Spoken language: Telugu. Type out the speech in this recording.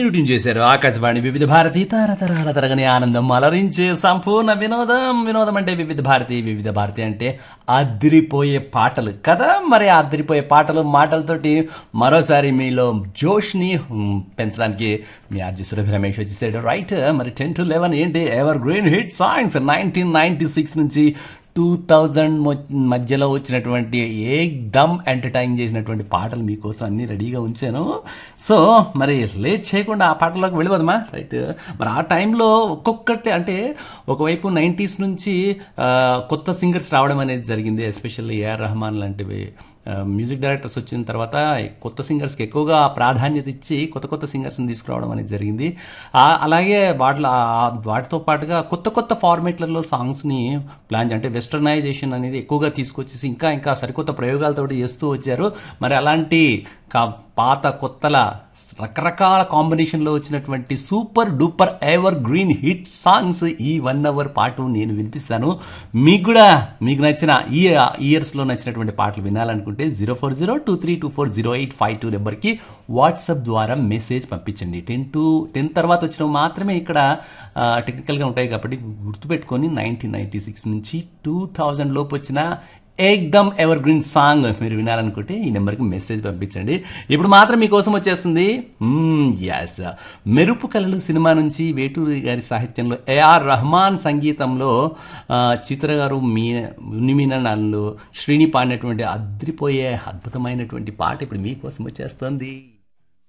మీరు ట్యూన్ చేశారు ఆకాశవాణి వివిధ భారతి తరతరాల తరగని ఆనందం అలరించే సంపూర్ణ వినోదం వినోదం అంటే వివిధ భారతి వివిధ భారతి అంటే అదిరిపోయే పాటలు కదా మరి ఆ అదిరిపోయే పాటలు మాటలతోటి మరోసారి మీలో జోష్ని హ్మ్, పెంచడానికి మీ ఆర్జీ సురభి రమేష్ వచ్చేసాడు రైట్ మరి టెన్ టు లెవెన్ ఏంటి evergreen hit songs nineteen ninety six నుంచి టూ థౌజండ్ మధ్యలో వచ్చినటువంటి ఏ దమ్ ఎంటర్టైన్ చేసినటువంటి పాటలు మీకోసం అన్ని రెడీగా ఉంచాను సో మరి లేట్ చేయకుండా ఆ పాటలోకి వెళ్ళిపోదమ్మా రైట్ మరి ఆ టైంలో ఒక్కొక్కటి అంటే ఒకవైపు నైంటీస్ నుంచి ఆ, కొత్త సింగర్స్ రావడం అనేది జరిగింది ఎస్పెషల్లీ ఏఆర్ రెహమాన్ లాంటివి ఆ, మ్యూజిక్ డైరెక్టర్స్ వచ్చిన తర్వాత కొత్త సింగర్స్కి ఎక్కువగా ప్రాధాన్యత ఇచ్చి కొత్త కొత్త సింగర్స్ని తీసుకురావడం అనేది జరిగింది ఆ- అలాగే వాటిలో ఆ- వాటితో పాటుగా కొత్త కొత్త ఫార్మేట్లలో సాంగ్స్ని ప్లాన్ చే- అంటే వెస్టర్నైజేషన్ అనేది ఎక్కువగా తీసుకొచ్చేసి ఇంకా ఇంకా సరికొత్త ప్రయోగాలతో చేస్తూ వచ్చారు మరి అలాంటి కా- పాత కొత్తల రకరకాల కాంబినేషన్లో వచ్చినటువంటి super duper evergreen hit songs ఈ వన్ అవర్ పాటు నేను వినిపిస్తాను మీకు కూడా మీకు నచ్చిన ఈ ఇయర్స్లో నచ్చినటువంటి పాటలు వినాలనుకుంటే zero four zero two three two four zero eight five two నెంబర్కి వాట్సాప్ ద్వారా మెసేజ్ పంపించండి టెన్ టు టెన్ తర్వాత వచ్చినవి మాత్రమే ఇక్కడ టెక్నికల్గా ఉంటాయి కాబట్టి గుర్తుపెట్టుకొని నైన్టీన్ నైన్టీ సిక్స్ నుంచి టూ థౌజండ్ లోపు వచ్చిన ఏక్దమ్ ఎవర్ గ్రీన్ సాంగ్ మీరు వినాలనుకుంటే ఈ నెంబర్కి మెసేజ్ పంపించండి ఇప్పుడు మాత్రం మీకోసం వచ్చేస్తుంది ఎస్ మెరుపు కళలు సినిమా నుంచి వేటూరి గారి సాహిత్యంలో ఏఆర్ రహమాన్ సంగీతంలో ఆ, చిత్ర గారు మీ ఉనిమినలు శ్రీని పాడినటువంటి అద్రిపోయే అద్భుతమైనటువంటి పాట ఇప్పుడు మీకోసం వచ్చేస్తుంది